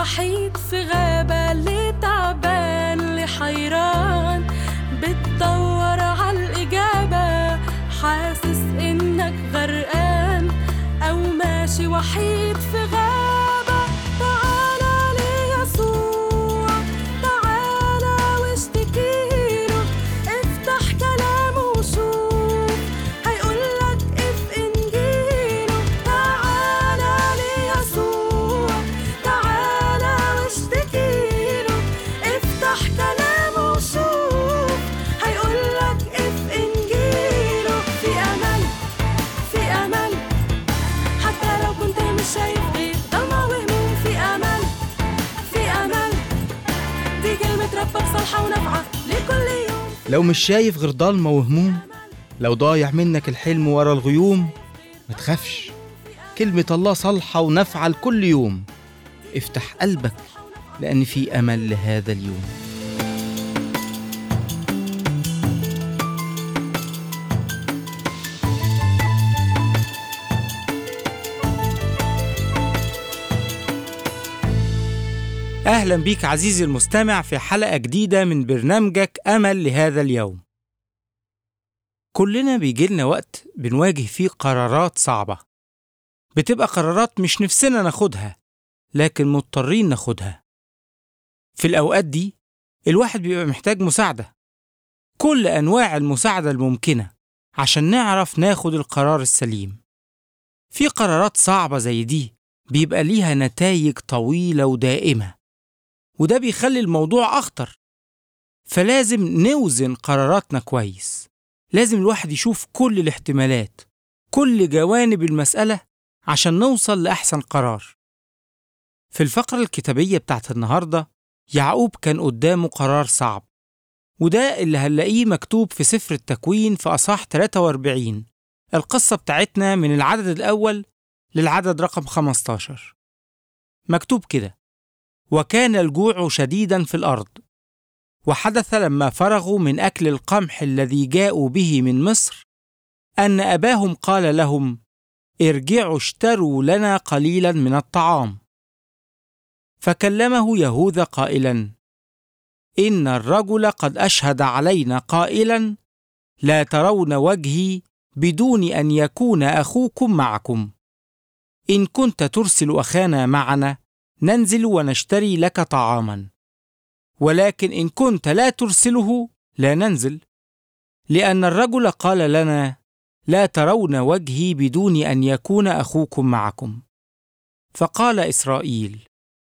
وحيد في غابة اللي تعبان اللي حيران بتدور عالإجابة حاسس إنك غرقان أو ماشي وحيد في غابة تعالى ليسوع تعالى واشتكيله افتح كلامه وشوف هيقولك اف انجيله تعالى ليسوع تعالى واشتكيله افتح كلامه وشوف هيقولك اف انجيله في امل في امل حتى لو كنت مش شايف غير ضلمة وهموم في امل في امل دي كلمة ربك صالحة ونافعة لكل يوم لو مش شايف غير ضلمة وهموم لو ضايع منك الحلم ورا الغيوم ما تخافش كلمة الله صالحة ونافعة لكل يوم افتح قلبك لأن في أمل لهذا اليوم أهلا بيك عزيزي المستمع في حلقة جديدة من برنامجك أمل لهذا اليوم كلنا بيجيلنا وقت بنواجه فيه قرارات صعبة بتبقى قرارات مش نفسنا ناخدها لكن مضطرين ناخدها في الأوقات دي الواحد بيبقى محتاج مساعدة كل أنواع المساعدة الممكنة عشان نعرف ناخد القرار السليم في قرارات صعبة زي دي بيبقى ليها نتائج طويلة ودائمة وده بيخلي الموضوع أخطر فلازم نوزن قراراتنا كويس لازم الواحد يشوف كل الاحتمالات كل جوانب المسألة عشان نوصل لأحسن قرار في الفقرة الكتابية بتاعت النهاردة يعقوب كان قدامه قرار صعب وده اللي هنلاقيه مكتوب في سفر التكوين في أصحاح 43 القصة بتاعتنا من العدد الأول للعدد رقم 15 مكتوب كده وكان الجوع شديدا في الارض وحدث لما فرغوا من اكل القمح الذي جاءوا به من مصر ان اباهم قال لهم ارجعوا اشتروا لنا قليلا من الطعام فكلمه يهوذا قائلا ان الرجل قد اشهد علينا قائلا لا ترون وجهي بدون ان يكون اخوكم معكم ان كنت ترسل اخانا معنا ننزل ونشتري لك طعاما ولكن ان كنت لا ترسله لا ننزل لان الرجل قال لنا لا ترون وجهي بدون ان يكون اخوكم معكم فقال اسرائيل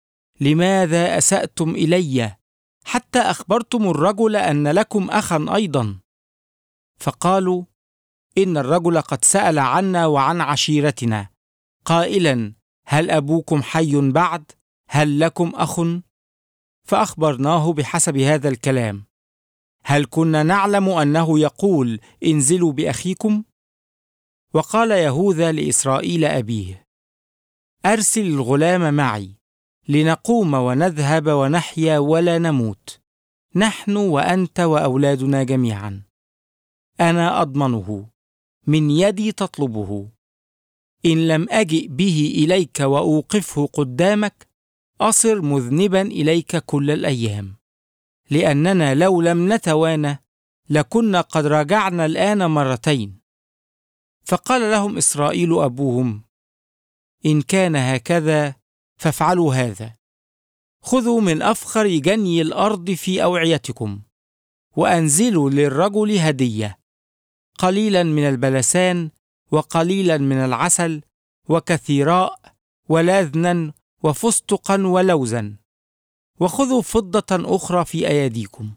لماذا اساتم الي حتى اخبرتم الرجل ان لكم اخا ايضا فقالوا ان الرجل قد سال عنا وعن عشيرتنا قائلا هل ابوكم حي بعد هل لكم اخ فاخبرناه بحسب هذا الكلام هل كنا نعلم انه يقول انزلوا باخيكم وقال يهوذا لاسرائيل ابيه ارسل الغلام معي لنقوم ونذهب ونحيا ولا نموت نحن وانت واولادنا جميعا انا اضمنه من يدي تطلبه ان لم اجئ به اليك واوقفه قدامك اصر مذنبا اليك كل الايام لاننا لو لم نتوانى لكنا قد رجعنا الان مرتين فقال لهم اسرائيل ابوهم ان كان هكذا فافعلوا هذا خذوا من افخر جني الارض في اوعيتكم وانزلوا للرجل هديه قليلا من البلسان وقليلا من العسل وكثيراء ولاذنا وفستقا ولوزا وخذوا فضه اخرى في ايديكم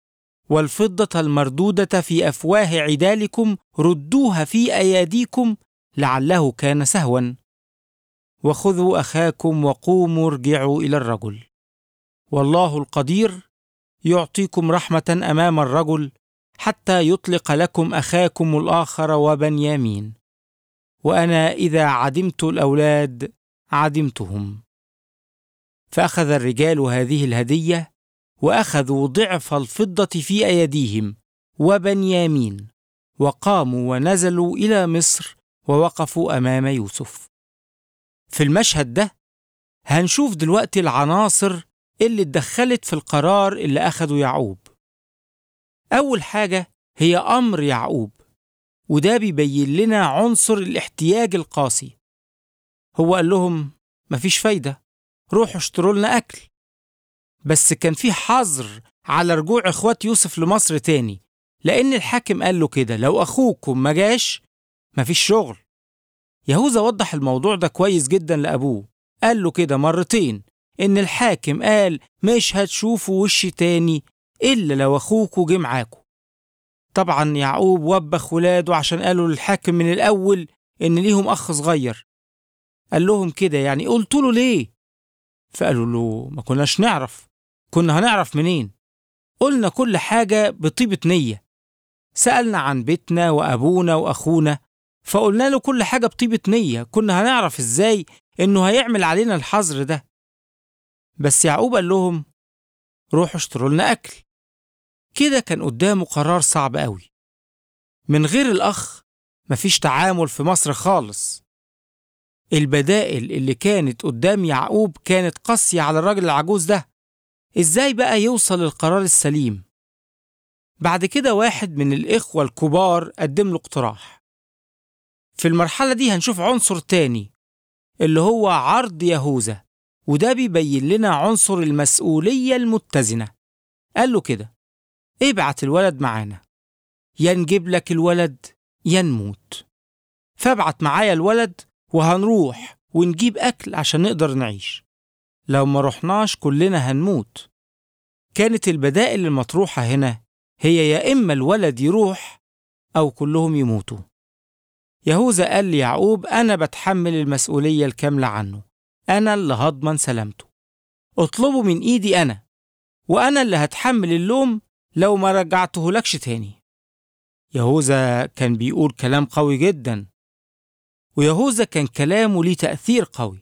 والفضه المردوده في افواه عدالكم ردوها في اياديكم لعله كان سهوا وخذوا اخاكم وقوموا ارجعوا الى الرجل والله القدير يعطيكم رحمه امام الرجل حتى يطلق لكم اخاكم الاخر وبنيامين وانا اذا عدمت الاولاد عدمتهم فاخذ الرجال هذه الهديه واخذوا ضعف الفضه في ايديهم وبنيامين وقاموا ونزلوا الى مصر ووقفوا امام يوسف في المشهد ده هنشوف دلوقتي العناصر اللي اتدخلت في القرار اللي أخده يعقوب أول حاجة هي أمر يعقوب وده بيبين لنا عنصر الاحتياج القاسي هو قال لهم مفيش فايدة روحوا اشتروا لنا أكل بس كان في حظر على رجوع إخوات يوسف لمصر تاني لأن الحاكم قال له كده لو أخوكم ما جاش مفيش شغل يهوذا وضح الموضوع ده كويس جدا لأبوه قال له كده مرتين إن الحاكم قال مش هتشوفوا وشي تاني إلا لو أخوكوا جه معاكوا طبعا يعقوب وبخ ولاده عشان قالوا للحاكم من الأول إن ليهم أخ صغير قال لهم كده يعني قلت له ليه فقالوا له ما كناش نعرف كنا هنعرف منين قلنا كل حاجة بطيبة نية سألنا عن بيتنا وأبونا وأخونا فقلنا له كل حاجة بطيبة نية كنا هنعرف إزاي إنه هيعمل علينا الحظر ده بس يعقوب قال لهم روحوا اشتروا لنا أكل كده كان قدامه قرار صعب قوي من غير الأخ مفيش تعامل في مصر خالص البدائل اللي كانت قدام يعقوب كانت قاسية على الراجل العجوز ده ازاي بقى يوصل للقرار السليم بعد كده واحد من الإخوة الكبار قدم له اقتراح في المرحلة دي هنشوف عنصر تاني اللي هو عرض يهوذا وده بيبين لنا عنصر المسؤولية المتزنة قال له كده ابعت الولد معانا يا نجيب لك الولد يا نموت فابعت معايا الولد وهنروح ونجيب أكل عشان نقدر نعيش لو ما رحناش كلنا هنموت كانت البدائل المطروحة هنا هي يا إما الولد يروح أو كلهم يموتوا يهوذا قال ليعقوب أنا بتحمل المسؤولية الكاملة عنه أنا اللي هضمن سلامته اطلبه من إيدي أنا وأنا اللي هتحمل اللوم لو ما رجعته لكش تاني يهوذا كان بيقول كلام قوي جدا ويهوذا كان كلامه ليه تأثير قوي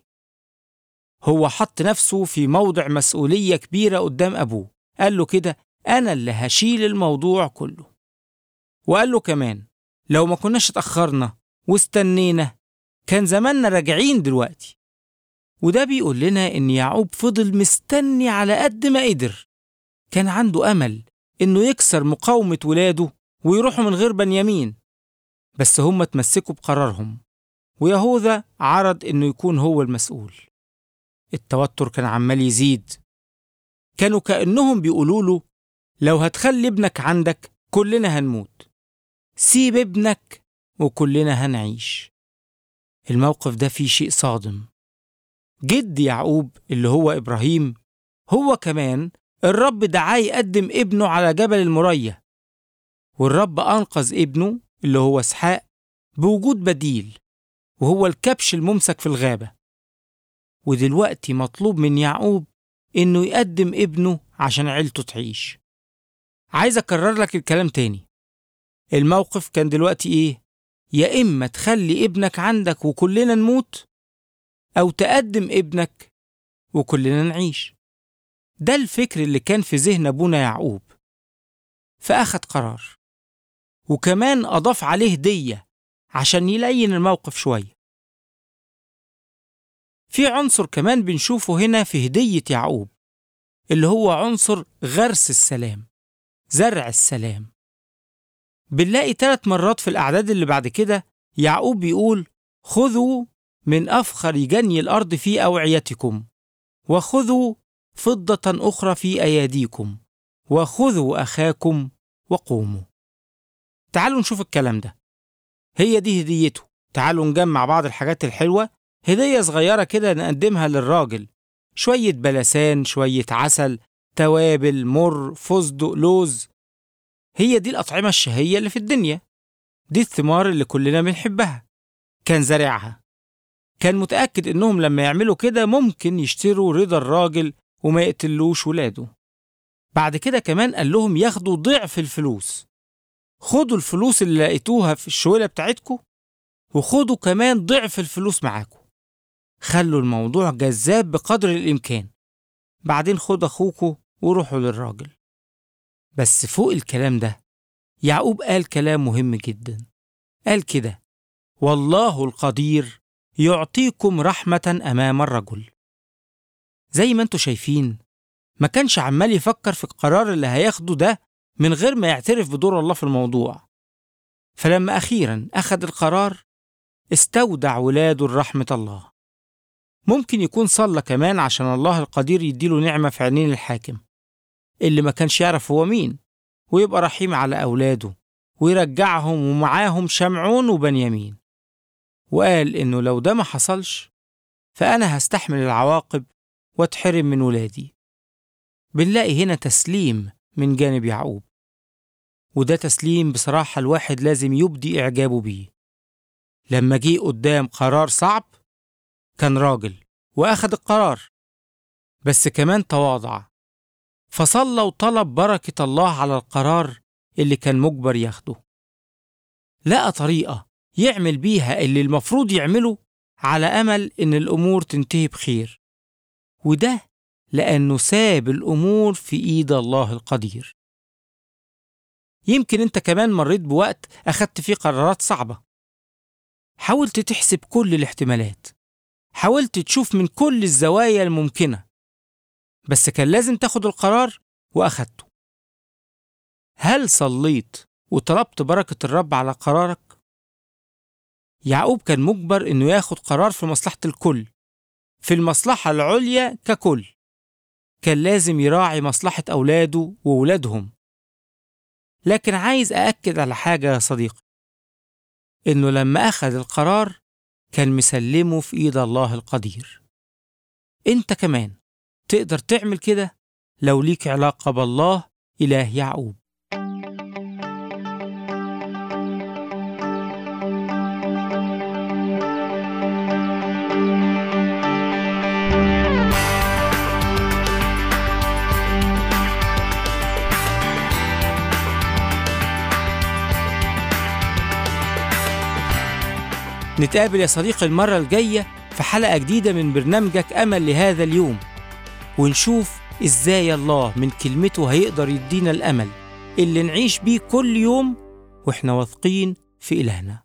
هو حط نفسه في موضع مسؤولية كبيرة قدام أبوه قال له كده أنا اللي هشيل الموضوع كله وقال له كمان لو ما كناش اتأخرنا واستنينا كان زماننا راجعين دلوقتي وده بيقول لنا إن يعقوب فضل مستني على قد ما قدر كان عنده أمل إنه يكسر مقاومة ولاده ويروحوا من غير بنيامين بس هم اتمسكوا بقرارهم ويهوذا عرض إنه يكون هو المسؤول التوتر كان عمال يزيد كانوا كأنهم بيقولوا له لو هتخلي ابنك عندك كلنا هنموت سيب ابنك وكلنا هنعيش الموقف ده فيه شيء صادم جد يعقوب اللي هو إبراهيم هو كمان الرب دعاه يقدم ابنه على جبل المرية والرب أنقذ ابنه اللي هو اسحاق بوجود بديل وهو الكبش الممسك في الغابة ودلوقتي مطلوب من يعقوب إنه يقدم ابنه عشان عيلته تعيش عايز أكرر لك الكلام تاني الموقف كان دلوقتي إيه؟ يا إما تخلي ابنك عندك وكلنا نموت أو تقدم ابنك وكلنا نعيش ده الفكر اللي كان في ذهن أبونا يعقوب فأخد قرار وكمان أضاف عليه هدية عشان يلين الموقف شوية في عنصر كمان بنشوفه هنا في هدية يعقوب اللي هو عنصر غرس السلام زرع السلام بنلاقي ثلاث مرات في الأعداد اللي بعد كده يعقوب بيقول خذوا من أفخر جني الأرض في أوعيتكم وخذوا فضة أخرى في أياديكم وخذوا أخاكم وقوموا تعالوا نشوف الكلام ده هي دي هديته تعالوا نجمع بعض الحاجات الحلوة هدية صغيرة كده نقدمها للراجل شوية بلسان شوية عسل توابل مر فستق لوز هي دي الأطعمة الشهية اللي في الدنيا دي الثمار اللي كلنا بنحبها كان زارعها كان متأكد إنهم لما يعملوا كده ممكن يشتروا رضا الراجل وما يقتلوش ولاده بعد كده كمان قال لهم ياخدوا ضعف الفلوس خدوا الفلوس اللي لقيتوها في الشويلة بتاعتكم وخدوا كمان ضعف الفلوس معاكم خلوا الموضوع جذاب بقدر الإمكان بعدين خد أخوكوا وروحوا للراجل بس فوق الكلام ده يعقوب قال كلام مهم جدا قال كده والله القدير يعطيكم رحمة أمام الرجل زي ما انتوا شايفين ما كانش عمال يفكر في القرار اللي هياخده ده من غير ما يعترف بدور الله في الموضوع فلما أخيرا أخذ القرار استودع ولاده لرحمة الله ممكن يكون صلى كمان عشان الله القدير يديله نعمة في عينين الحاكم اللي ما كانش يعرف هو مين ويبقى رحيم على أولاده ويرجعهم ومعاهم شمعون وبنيامين وقال إنه لو ده ما حصلش فأنا هستحمل العواقب واتحرم من ولادي بنلاقي هنا تسليم من جانب يعقوب وده تسليم بصراحة الواحد لازم يبدي إعجابه بيه لما جه قدام قرار صعب كان راجل وأخد القرار بس كمان تواضع فصلى وطلب بركة الله على القرار اللي كان مجبر ياخده لقى طريقة يعمل بيها اللي المفروض يعمله على أمل إن الأمور تنتهي بخير وده لأنه ساب الأمور في إيد الله القدير يمكن أنت كمان مريت بوقت أخدت فيه قرارات صعبة حاولت تحسب كل الاحتمالات حاولت تشوف من كل الزوايا الممكنة بس كان لازم تاخد القرار وأخدته هل صليت وطلبت بركة الرب على قرارك؟ يعقوب كان مجبر إنه ياخد قرار في مصلحة الكل في المصلحة العليا ككل كان لازم يراعي مصلحة أولاده وولادهم لكن عايز أأكد على حاجة يا صديقي إنه لما أخذ القرار كان مسلمه في إيد الله القدير أنت كمان تقدر تعمل كده لو ليك علاقة بالله إله يعقوب نتقابل يا صديقي المرة الجاية في حلقة جديدة من برنامجك أمل لهذا اليوم ونشوف إزاي الله من كلمته هيقدر يدينا الأمل اللي نعيش بيه كل يوم وإحنا واثقين في إلهنا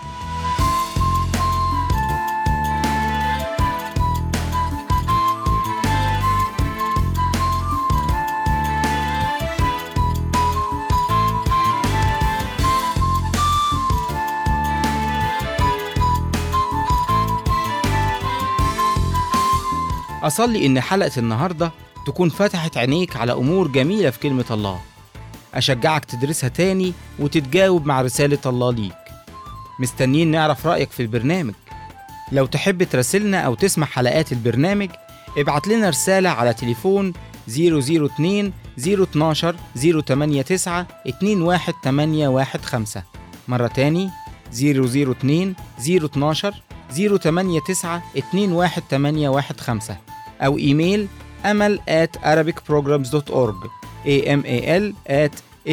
أصلي إن حلقة النهاردة تكون فتحت عينيك على أمور جميلة في كلمة الله أشجعك تدرسها تاني وتتجاوب مع رسالة الله ليك مستنيين نعرف رأيك في البرنامج لو تحب تراسلنا أو تسمع حلقات البرنامج ابعت لنا رسالة على تليفون 002 012 089 21815 مرة تاني 002 012 089 21815 أو إيميل أمل at arabicprograms.org amal at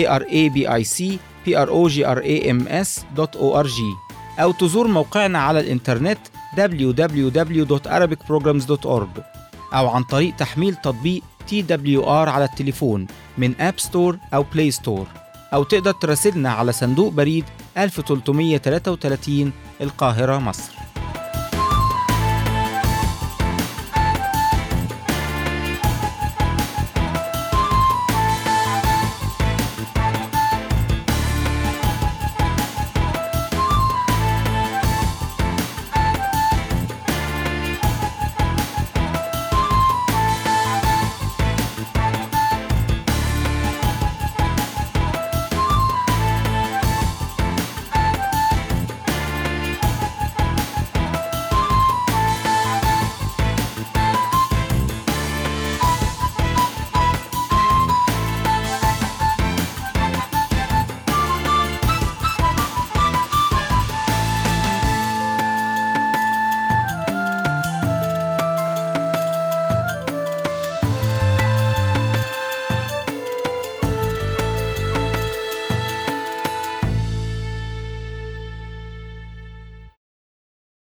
arabicprograms.org أو تزور موقعنا على الإنترنت www.arabicprograms.org أو عن طريق تحميل تطبيق TWR على التليفون من أب ستور أو بلاي ستور أو تقدر تراسلنا على صندوق بريد 1333 القاهرة مصر